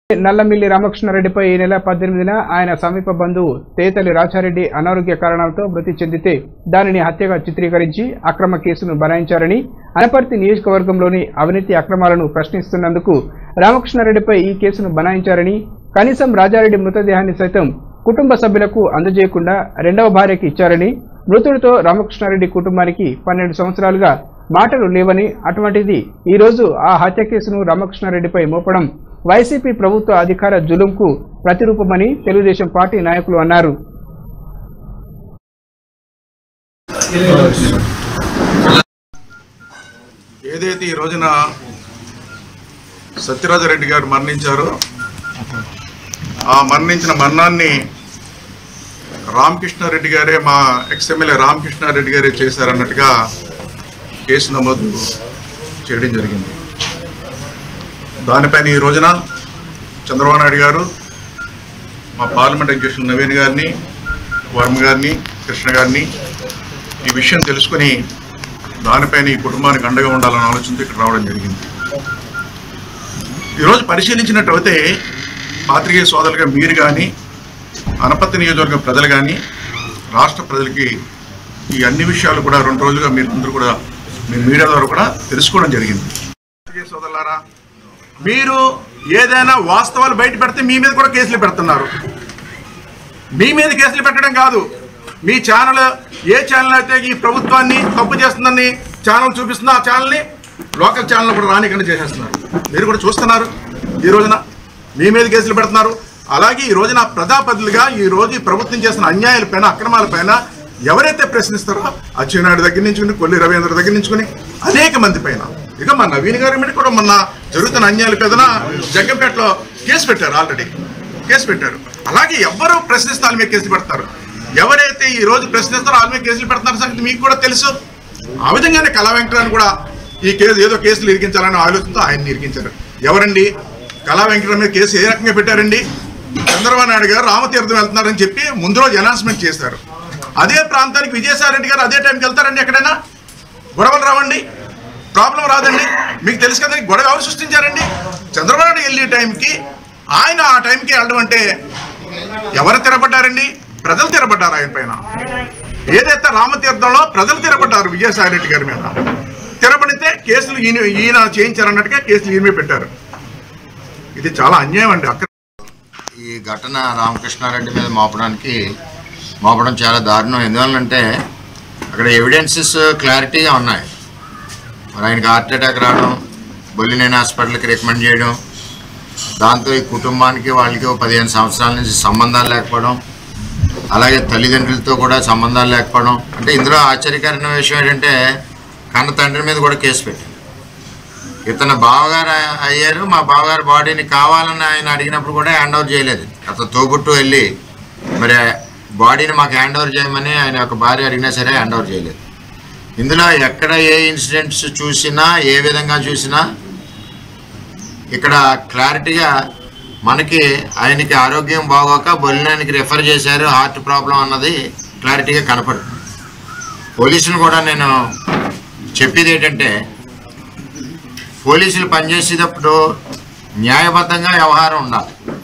నల్లమిల్లి రామకృష్ణారెడ్డిపై ఈ నెల పద్దెనిమిదిన ఆయన సమీప బంధువు తేతలి రాజారెడ్డి అనారోగ్య కారణాలతో మృతి చెందితే దానిని హత్యగా చిత్రీకరించి అక్రమ కేసును బనాయించారని అనపర్తి నియోజకవర్గంలోని అవినీతి అక్రమాలను ప్రశ్నిస్తున్నందుకు రామకృష్ణారెడ్డిపై ఈ కేసును బనాయించారని కనీసం రాజారెడ్డి మృతదేహాన్ని సైతం కుటుంబ సభ్యులకు అందజేయకుండా రెండవ భార్యకి ఇచ్చారని మృతుడితో రామకృష్ణారెడ్డి కుటుంబానికి పన్నెండు సంవత్సరాలుగా మాటలు లేవని అటువంటిది ఈ రోజు ఆ హత్య కేసును రామకృష్ణారెడ్డిపై మోపడం వైసీపీ ప్రభుత్వ అధికార జులుంకు ప్రతిరూపమని తెలుగుదేశం పార్టీ నాయకులు అన్నారు ఏదైతే ఈ రోజున సత్యరాజరెడ్డి గారు మరణించారో ఆ మరణించిన మరణాన్ని రామకృష్ణారెడ్డి గారే మా ఎక్స్ఎమ్మెల్యే రామకృష్ణారెడ్డి గారే చేశారన్నట్టుగా కేసు నమోదు చేయడం జరిగింది దానిపైన ఈ రోజున చంద్రబాబు నాయుడు గారు మా పార్లమెంట్ అధ్యక్షులు నవీన్ గారిని వర్మ గారిని కృష్ణ గారిని ఈ విషయం తెలుసుకుని దానిపైన ఈ కుటుంబానికి అండగా ఉండాలన్న ఆలోచనతో ఇక్కడ రావడం జరిగింది ఈరోజు పరిశీలించినట్టయితే పాత్రికేయ సోదరులుగా మీరు కానీ అనపత్తి నియోజకవర్గం ప్రజలు కానీ రాష్ట్ర ప్రజలకి ఈ అన్ని విషయాలు కూడా రెండు రోజులుగా మీరు అందరూ కూడా మీ మీడియా ద్వారా కూడా తెలుసుకోవడం జరిగింది పాత్రికేయ సోదరులారా మీరు ఏదైనా వాస్తవాలు బయట పెడితే మీ మీద కూడా కేసులు పెడుతున్నారు మీ మీద కేసులు పెట్టడం కాదు మీ ఛానల్ ఏ ఛానల్ అయితే ఈ ప్రభుత్వాన్ని తప్పు చేస్తుందని ఛానల్ చూపిస్తుందో ఆ ఛానల్ని లోకల్ ఛానల్ కూడా రానికుండా చేసేస్తున్నారు మీరు కూడా చూస్తున్నారు ఈ రోజున మీ మీద కేసులు పెడుతున్నారు అలాగే ఈ రోజున ప్రజాపతిలుగా ఈ రోజు ఈ ప్రభుత్వం చేసిన అన్యాయాల పైన అక్రమాల పైన ఎవరైతే ప్రశ్నిస్తారో అచ్చెన్నాయుడు దగ్గర నుంచి కొల్లి రవీంద్ర దగ్గర నుంచి అనేక మంది పైన ఇక మా నవీన్ గారి మీద కూడా మొన్న జరుగుతున్న అన్యాయాల పెదన జగ్గంపేటలో కేసు పెట్టారు ఆల్రెడీ కేసు పెట్టారు అలాగే ఎవరు ప్రశ్నిస్తే వాళ్ళ మీద కేసులు పెడతారు ఎవరైతే ఈ రోజు ప్రశ్నిస్తారో వాళ్ళ మీద కేసులు పెడతారు సంగతి మీకు కూడా తెలుసు ఆ విధంగానే కళా వెంకటరాని కూడా ఈ కేసు ఏదో కేసులు ఇరికించాలని ఆలోచనతో ఆయన ఇరికించారు ఎవరండి కళా వెంకటరావు మీద కేసు ఏ రకంగా పెట్టారండి చంద్రబాబు నాయుడు గారు రామతీర్థం వెళ్తున్నారని చెప్పి ముందు రోజు అనౌన్స్మెంట్ చేశారు అదే ప్రాంతానికి విజయసాయి రెడ్డి గారు అదే టైంకి వెళ్తారండి ఎక్కడైనా గొడవలు రావండి ప్రాబ్లం రాదండి మీకు తెలుసు కదండి గొడవ ఎవరు సృష్టించారండి చంద్రబాబు నాయుడు వెళ్ళే టైంకి ఆయన ఆ టైంకి వెళ్ళడం అంటే ఎవరు తిరబడ్డారండి ప్రజలు తిరబడ్డారు ఆయన పైన ఏదైతే రామతీర్థంలో ప్రజలు తిరబడ్డారు విజయసాయి రెడ్డి గారి మీద తిరబడితే కేసులు ఈయన ఈయన చేయించారన్నట్టుగా కేసులు ఈయన మీద పెట్టారు ఇది చాలా అన్యాయం అండి అక్కడ ఈ ఘటన రామకృష్ణారెడ్డి మీద మోపడానికి మోపడం చాలా దారుణం ఎందువల్లంటే అక్కడ ఎవిడెన్సెస్ క్లారిటీగా ఉన్నాయి మరి ఆయనకి హార్ట్ అటాక్ రావడం బొల్లినేని హాస్పిటల్కి రికమెండ్ చేయడం దాంతో ఈ కుటుంబానికి వాళ్ళకి ఓ పదిహేను సంవత్సరాల నుంచి సంబంధాలు లేకపోవడం అలాగే తల్లిదండ్రులతో కూడా సంబంధాలు లేకపోవడం అంటే ఇందులో ఆశ్చర్యకరమైన విషయం ఏంటంటే కన్న తండ్రి మీద కూడా కేసు పెట్టింది ఇతను బావగారు అయ్యారు మా బావగారు బాడీని కావాలని ఆయన అడిగినప్పుడు కూడా హ్యాండ్ ఓవర్ చేయలేదు అతను తోబుట్టు వెళ్ళి మరి బాడీని మాకు హ్యాండ్ ఓవర్ చేయమని ఆయన ఒక భార్య అడిగినా సరే హ్యాండ్ ఓవర్ చేయలేదు ఇందులో ఎక్కడ ఏ ఇన్సిడెంట్స్ చూసినా ఏ విధంగా చూసినా ఇక్కడ క్లారిటీగా మనకి ఆయనకి ఆరోగ్యం బాగోక బొలినానికి రెఫర్ చేశారు హార్ట్ ప్రాబ్లం అన్నది క్లారిటీగా కనపడుతుంది పోలీసులు కూడా నేను చెప్పేది ఏంటంటే పోలీసులు పనిచేసేటప్పుడు న్యాయబద్ధంగా వ్యవహారం ఉండాలి